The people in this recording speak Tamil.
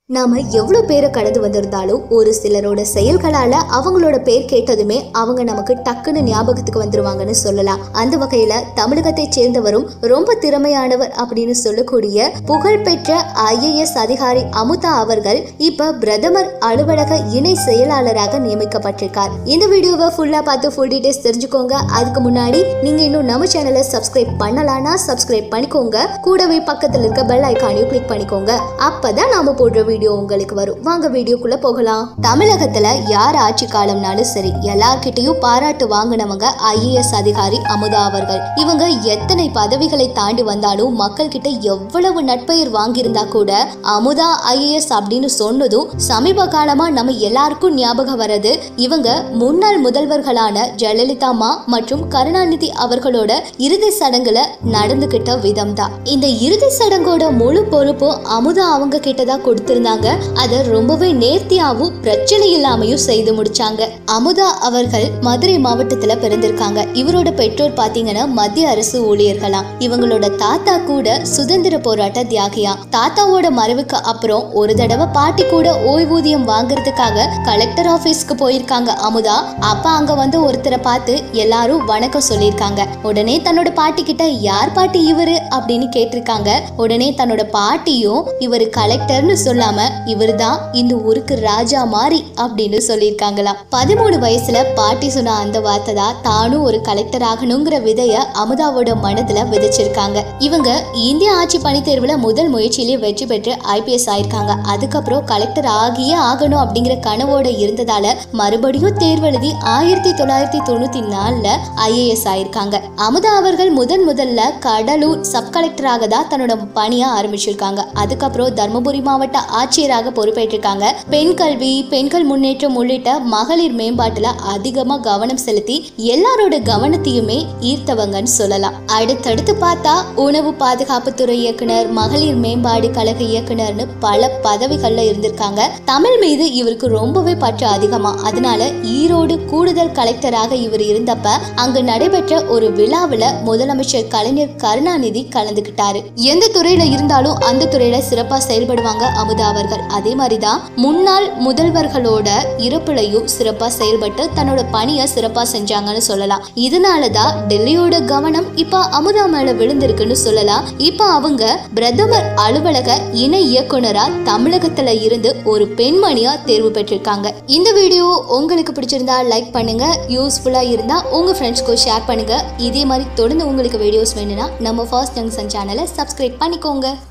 நாம எவ்வளவு பேரை கடந்து வந்திருந்தாலும் ஒரு சிலரோட செயல்களால அவங்களோட பேர் கேட்டதுமே அவங்க நமக்கு டக்குன்னு ஞாபகத்துக்கு வந்துருவாங்கன்னு சொல்லலாம் அந்த வகையில தமிழகத்தை சேர்ந்தவரும் ரொம்ப திறமையானவர் அப்படின்னு சொல்லக்கூடிய புகழ்பெற்ற ஐஏஎஸ் அதிகாரி அமுதா அவர்கள் இப்ப பிரதமர் அலுவலக இணை செயலாளராக நியமிக்கப்பட்டிருக்கார் இந்த வீடியோவை ஃபுல்லா பார்த்து ஃபுல் டீடைல்ஸ் தெரிஞ்சுக்கோங்க அதுக்கு முன்னாடி நீங்க இன்னும் நம்ம சேனலை சப்ஸ்கிரைப் பண்ணலாம்னா சப்ஸ்கிரைப் பண்ணிக்கோங்க கூடவே பக்கத்துல இருக்க பெல் ஐக்கானையும் கிளிக் பண்ணிக்கோங்க அப்பதான் நாம போடுற வீடியோ உங்களுக்கு வரும் வாங்க வீடியோக்குள்ள போகலாம் தமிழகத்துல யார் ஆட்சி காலம்னாலும் சரி எல்லார்கிட்டயும் பாராட்டு வாங்கினவங்க ஐஏஎஸ் அதிகாரி அமுதா அவர்கள் இவங்க எத்தனை பதவிகளை தாண்டி வந்தாலும் மக்கள் கிட்ட எவ்வளவு நட்பெயர் வாங்கியிருந்தா கூட அமுதா ஐஏஎஸ் அப்படின்னு சொன்னதும் சமீப காலமா நம்ம எல்லாருக்கும் ஞாபகம் வர்றது இவங்க முன்னாள் முதல்வர்களான ஜெயலலிதா அம்மா மற்றும் கருணாநிதி அவர்களோட இறுதி சடங்குல நடந்துகிட்ட விதம் தான் இந்த இறுதி சடங்கோட முழு பொறுப்பும் அமுதா அவங்க கிட்டதான் கொடுத்திருந்தாங்க அதை ரொம்பவே நேர்த்தியாவும் பிரச்சனை இல்லாமையும் செய்து முடிச்சாங்க அமுதா அவர்கள் மதுரை மாவட்டத்துல பிறந்திருக்காங்க இவரோட பெற்றோர் பாத்தீங்கன்னா மத்திய அரசு ஊழியர்களாம் இவங்களோட தாத்தா கூட சுதந்திர போராட்ட தியாகியா தாத்தாவோட மறைவுக்கு அப்புறம் ஒரு தடவை பாட்டி கூட ஓய்வூதியம் வாங்குறதுக்காக கலெக்டர் ஆபீஸ்க்கு போயிருக்காங்க அமுதா அப்ப அங்க வந்து ஒருத்தரை பார்த்து எல்லாரும் வணக்கம் சொல்லியிருக்காங்க உடனே தன்னோட பாட்டி கிட்ட யார் பாட்டி இவரு அப்படின்னு கேட்டிருக்காங்க உடனே தன்னோட பாட்டியும் இவர் கலெக்டர்னு சொல்லாம இவர்தான் இந்த ஊருக்கு ராஜா மாதிரி அப்படின்னு சொல்லியிருக்காங்களாம் பதிமூணு வயசுல பாட்டி சொன்ன அந்த வார்த்தை தான் தானும் ஒரு கலெக்டர் ஆகணுங்கிற விதைய அமுதாவோட மனதுல விதைச்சிருக்காங்க இவங்க இந்திய ஆட்சி பணி தேர்வுல முதல் முயற்சியிலே வெற்றி பெற்று ஐபிஎஸ் ஆயிருக்காங்க அதுக்கப்புறம் கலெக்டர் ஆகியே ஆகணும் அப்படிங்கிற கனவோட இருந்ததால மறுபடியும் தேர்வெழுதி ஆயிரத்தி தொள்ளாயிரத்தி தொண்ணூத்தி நாலுல ஐஏஎஸ் ஆயிருக்காங்க அமுதா அவர்கள் முதன் முதல்ல கடலூர் சப் கலெக்டராக தான் தன்னோட பணியை ஆரம்பிச்சிருக்காங்க அதுக்கப்புறம் தர்மபுரி மாவட்ட ஆட்சியராக பொறுப்பேற்றிருக்காங்க பெண் கல்வி பெண்கள் முன்னேற்றம் உள்ளிட்ட மகளிர் மேம்பாட்டுல அதிகமா கவனம் செலுத்தி எல்லாரோட கவனத்தையுமே ஈர்த்தவங்கன்னு சொல்லலாம் அடுத்தடுத்து பார்த்தா உணவு பாதுகாப்பு துறை இயக்குனர் மகளிர் மேம்பாடு கழக இயக்குனர்னு பல பதவிகள்ல இருந்திருக்காங்க தமிழ் மீது இவருக்கு ரொம்பவே பற்று அதிகமா அதனால ஈரோடு கூடுதல் கலெக்டராக இவர் இருந்தப்ப அங்கு நடைபெற்ற ஒரு விழாவுல முதலமைச்சர் கலைஞர் கருணாநிதி கலந்துக்கிட்டாரு எந்த துறையில இருந்தாலும் அந்த துறையில சிறப்பா செயல்படுவாங்க அமுதா அவர்கள் அதே மாதிரிதான் முன்னாள் முதல்வர்களோட இறப்புலையும் சிறப்பா செயல்பட்டு தன்னோட பணியை சிறப்பா செஞ்சாங்கன்னு சொல்லலாம் இதனாலதான் டெல்லியோட கவனம் இப்ப அமுதா மேல விழுந்திருக்குன்னு சொல்லலாம் இப்ப அவங்க பிரதமர் அலுவலக இணை இயக்குனரா தமிழகத்துல இருந்து ஒரு பெண்மணியா தேர்வு பெற்றிருக்காங்க இந்த வீடியோ உங்களுக்கு பிடிச்சிருந்தா லைக் பண்ணுங்க யூஸ்ஃபுல்லா இருந்தா உங்க ஃப்ரெண்ட்ஸ்க்கு ஷேர் பண்ணுங்க இதே மாதிரி தொடர்ந்து உங்களுக்கு வீடியோஸ் வேணும்னா நம்ம ஃபர்ஸ்ட் ஜங்ஷன் சேனலை சப்ஸ்கிரைப் பண்ணிக்கோங்க